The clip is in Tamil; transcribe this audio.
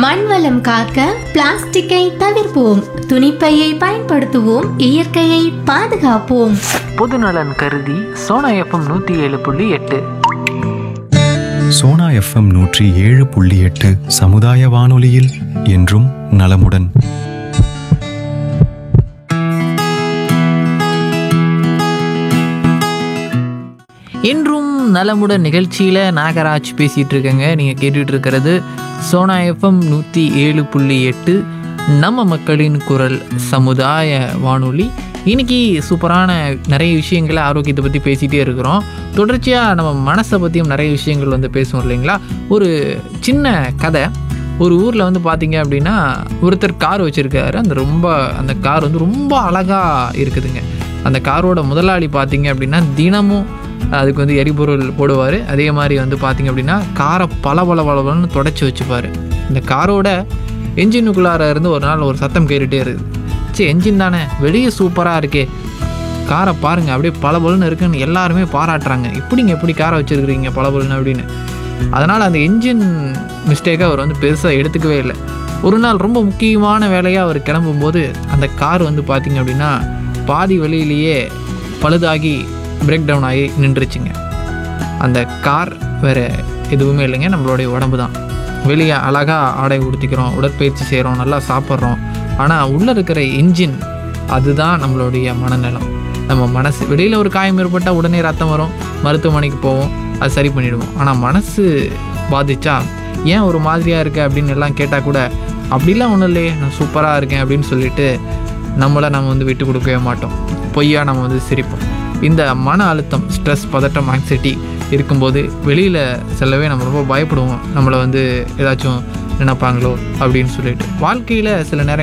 மண்வளம் காக்க பிளாஸ்டிக்கை தவிர்ப்போம் துணிப்பையை பயன்படுத்துவோம் இயற்கையை பாதுகாப்போம் பொதுநலன் கருதி சோனா எஃப்எம் நூற்றி ஏழு புள்ளி எட்டு சோனா எஃப்எம் நூற்றி ஏழு புள்ளி எட்டு சமுதாய வானொலியில் என்றும் நலமுடன் இன்றும் நலமுடன் நிகழ்ச்சியில் நாகராஜ் பேசிகிட்டு இருக்கேங்க நீங்கள் கேட்டுட்டு இருக்கிறது சோனா எஃப்எம் நூற்றி ஏழு புள்ளி எட்டு நம்ம மக்களின் குரல் சமுதாய வானொலி இன்னைக்கு சூப்பரான நிறைய விஷயங்களை ஆரோக்கியத்தை பற்றி பேசிகிட்டே இருக்கிறோம் தொடர்ச்சியாக நம்ம மனசை பற்றியும் நிறைய விஷயங்கள் வந்து பேசுவோம் இல்லைங்களா ஒரு சின்ன கதை ஒரு ஊரில் வந்து பார்த்தீங்க அப்படின்னா ஒருத்தர் கார் வச்சுருக்காரு அந்த ரொம்ப அந்த கார் வந்து ரொம்ப அழகாக இருக்குதுங்க அந்த காரோட முதலாளி பார்த்தீங்க அப்படின்னா தினமும் அதுக்கு வந்து எரிபொருள் போடுவார் அதே மாதிரி வந்து பார்த்தீங்க அப்படின்னா காரை பல பல பலன்னு தொடச்சி வச்சுப்பார் இந்த காரோட என்ஜினுக்குள்ளார இருந்து ஒரு நாள் ஒரு சத்தம் கேட்டுகிட்டே இருக்குது சரி என்ஜின் தானே வெளியே சூப்பராக இருக்கே காரை பாருங்கள் அப்படியே பளபளன்னு இருக்குன்னு எல்லாருமே பாராட்டுறாங்க இப்படிங்க எப்படி காரை வச்சுருக்கிறீங்க பளபளன்னு அப்படின்னு அதனால் அந்த என்ஜின் மிஸ்டேக்கை அவர் வந்து பெருசாக எடுத்துக்கவே இல்லை ஒரு நாள் ரொம்ப முக்கியமான வேலையாக அவர் கிளம்பும்போது அந்த கார் வந்து பார்த்திங்க அப்படின்னா பாதி வழியிலேயே பழுதாகி பிரேக் டவுன் ஆகி நின்றுச்சுங்க அந்த கார் வேறு எதுவுமே இல்லைங்க நம்மளுடைய உடம்பு தான் வெளியே அழகாக ஆடை உடுத்திக்கிறோம் உடற்பயிற்சி செய்கிறோம் நல்லா சாப்பிட்றோம் ஆனால் உள்ளே இருக்கிற இன்ஜின் அதுதான் நம்மளுடைய மனநலம் நம்ம மனசு வெளியில் ஒரு காயம் ஏற்பட்டால் உடனே ரத்தம் வரும் மருத்துவமனைக்கு போவோம் அது சரி பண்ணிடுவோம் ஆனால் மனசு பாதிச்சா ஏன் ஒரு மாதிரியாக இருக்கு அப்படின்னு எல்லாம் கேட்டால் கூட அப்படிலாம் ஒன்றும் இல்லையே நான் சூப்பராக இருக்கேன் அப்படின்னு சொல்லிட்டு நம்மளை நம்ம வந்து விட்டு கொடுக்கவே மாட்டோம் பொய்யா நம்ம வந்து சிரிப்போம் இந்த மன அழுத்தம் ஸ்ட்ரெஸ் பதட்டம் ஆங்ஸைட்டி இருக்கும்போது வெளியில் செல்லவே நம்ம ரொம்ப பயப்படுவோம் நம்மளை வந்து ஏதாச்சும் நினைப்பாங்களோ அப்படின்னு சொல்லிட்டு வாழ்க்கையில் சில நேரங்கள்